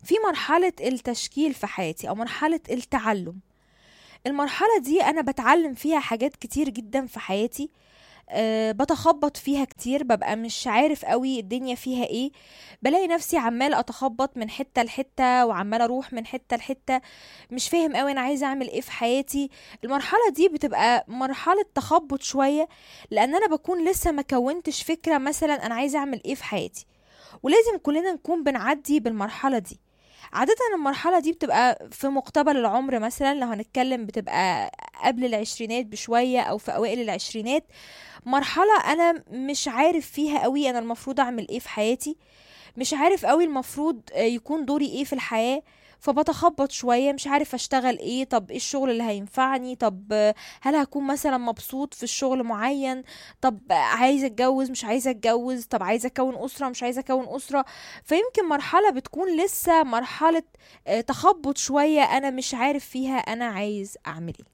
في مرحلة التشكيل في حياتي أو مرحلة التعلم المرحلة دي أنا بتعلم فيها حاجات كتير جدا في حياتي أه بتخبط فيها كتير ببقى مش عارف قوي الدنيا فيها ايه بلاقي نفسي عمال اتخبط من حتة لحتة وعمال اروح من حتة لحتة مش فاهم قوي انا عايزة اعمل ايه في حياتي المرحلة دي بتبقى مرحلة تخبط شوية لان انا بكون لسه ما كونتش فكرة مثلا انا عايزة اعمل ايه في حياتي ولازم كلنا نكون بنعدي بالمرحلة دي عادة المرحلة دي بتبقى في مقتبل العمر مثلا لو هنتكلم بتبقى قبل العشرينات بشوية أو في أوائل العشرينات مرحلة أنا مش عارف فيها قوي أنا المفروض أعمل إيه في حياتي مش عارف قوي المفروض يكون دوري إيه في الحياة فبتخبط شوية مش عارف اشتغل ايه طب ايه الشغل اللي هينفعني طب هل هكون مثلا مبسوط في الشغل معين طب عايزة اتجوز مش عايزة اتجوز طب عايزة اكون اسرة مش عايزة اكون اسرة فيمكن مرحلة بتكون لسه مرحلة تخبط شوية انا مش عارف فيها انا عايز اعمل ايه